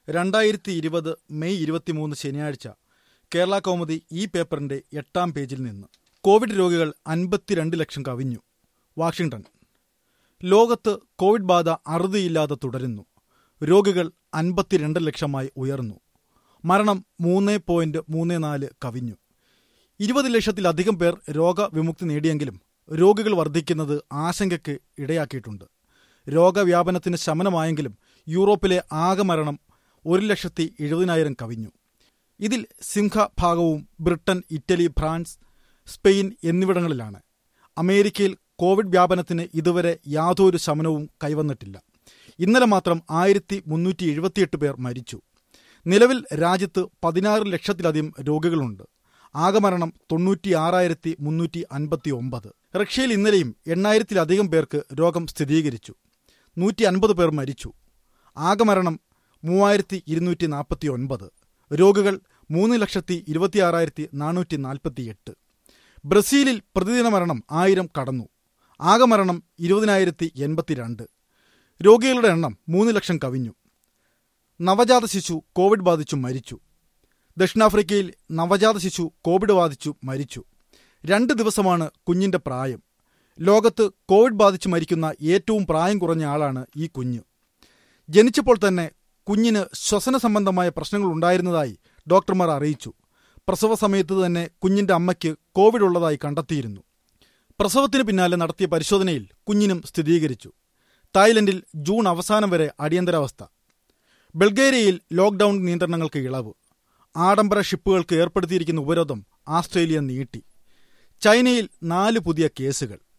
രണ്ടായിരത്തി ഇരുപത് മെയ് ഇരുപത്തിമൂന്ന് ശനിയാഴ്ച കേരള കൗമുദി ഈ പേപ്പറിന്റെ എട്ടാം പേജിൽ നിന്ന് കോവിഡ് രോഗികൾ അൻപത്തിരണ്ട് ലക്ഷം കവിഞ്ഞു വാഷിംഗ്ടൺ ലോകത്ത് കോവിഡ് ബാധ അറുതിയില്ലാതെ തുടരുന്നു രോഗികൾ അൻപത്തിരണ്ട് ലക്ഷമായി ഉയർന്നു മരണം മൂന്ന് പോയിന്റ് മൂന്ന് നാല് കവിഞ്ഞു ഇരുപത് ലക്ഷത്തിലധികം പേർ രോഗവിമുക്തി നേടിയെങ്കിലും രോഗികൾ വർദ്ധിക്കുന്നത് ആശങ്കയ്ക്ക് ഇടയാക്കിയിട്ടുണ്ട് രോഗവ്യാപനത്തിന് ശമനമായെങ്കിലും യൂറോപ്പിലെ ആകെ മരണം ഒരു ലക്ഷത്തി എഴുപതിനായിരം കവിഞ്ഞു ഇതിൽ സിംഹഭാഗവും ബ്രിട്ടൻ ഇറ്റലി ഫ്രാൻസ് സ്പെയിൻ എന്നിവിടങ്ങളിലാണ് അമേരിക്കയിൽ കോവിഡ് വ്യാപനത്തിന് ഇതുവരെ യാതൊരു ശമനവും കൈവന്നിട്ടില്ല ഇന്നലെ മാത്രം ആയിരത്തി മുന്നൂറ്റി എഴുപത്തിയെട്ട് പേർ മരിച്ചു നിലവിൽ രാജ്യത്ത് പതിനാറ് ലക്ഷത്തിലധികം രോഗികളുണ്ട് ആകെ മരണം തൊണ്ണൂറ്റിയാറായിരത്തി മുന്നൂറ്റി അൻപത്തി ഒമ്പത് റഷ്യയിൽ ഇന്നലെയും എണ്ണായിരത്തിലധികം പേർക്ക് രോഗം സ്ഥിരീകരിച്ചു നൂറ്റി അൻപത് പേർ മരിച്ചു ആകെ മരണം മൂവായിരത്തി ഇരുന്നൂറ്റി നാൽപ്പത്തി ഒൻപത് രോഗികൾ മൂന്ന് ലക്ഷത്തി ഇരുപത്തിയാറായിരത്തി നാനൂറ്റി നാൽപ്പത്തി എട്ട് ബ്രസീലിൽ പ്രതിദിന മരണം ആയിരം കടന്നു ആകെ മരണം ഇരുപതിനായിരത്തി എൺപത്തിരണ്ട് രോഗികളുടെ എണ്ണം മൂന്ന് ലക്ഷം കവിഞ്ഞു നവജാത ശിശു കോവിഡ് ബാധിച്ചു മരിച്ചു ദക്ഷിണാഫ്രിക്കയിൽ നവജാത ശിശു കോവിഡ് ബാധിച്ചു മരിച്ചു രണ്ട് ദിവസമാണ് കുഞ്ഞിന്റെ പ്രായം ലോകത്ത് കോവിഡ് ബാധിച്ച് മരിക്കുന്ന ഏറ്റവും പ്രായം കുറഞ്ഞ ആളാണ് ഈ കുഞ്ഞ് ജനിച്ചപ്പോൾ തന്നെ കുഞ്ഞിന് ശ്വസന സംബന്ധമായ പ്രശ്നങ്ങൾ ഉണ്ടായിരുന്നതായി ഡോക്ടർമാർ അറിയിച്ചു പ്രസവ സമയത്ത് തന്നെ കുഞ്ഞിന്റെ അമ്മയ്ക്ക് കോവിഡ് ഉള്ളതായി കണ്ടെത്തിയിരുന്നു പ്രസവത്തിന് പിന്നാലെ നടത്തിയ പരിശോധനയിൽ കുഞ്ഞിനും സ്ഥിരീകരിച്ചു തായ്ലൻഡിൽ ജൂൺ അവസാനം വരെ അടിയന്തരാവസ്ഥ ബൾഗേരിയയിൽ ലോക്ഡൌൺ നിയന്ത്രണങ്ങൾക്ക് ഇളവ് ആഡംബര ഷിപ്പുകൾക്ക് ഏർപ്പെടുത്തിയിരിക്കുന്ന ഉപരോധം ആസ്ട്രേലിയ നീട്ടി ചൈനയിൽ നാല് പുതിയ കേസുകൾ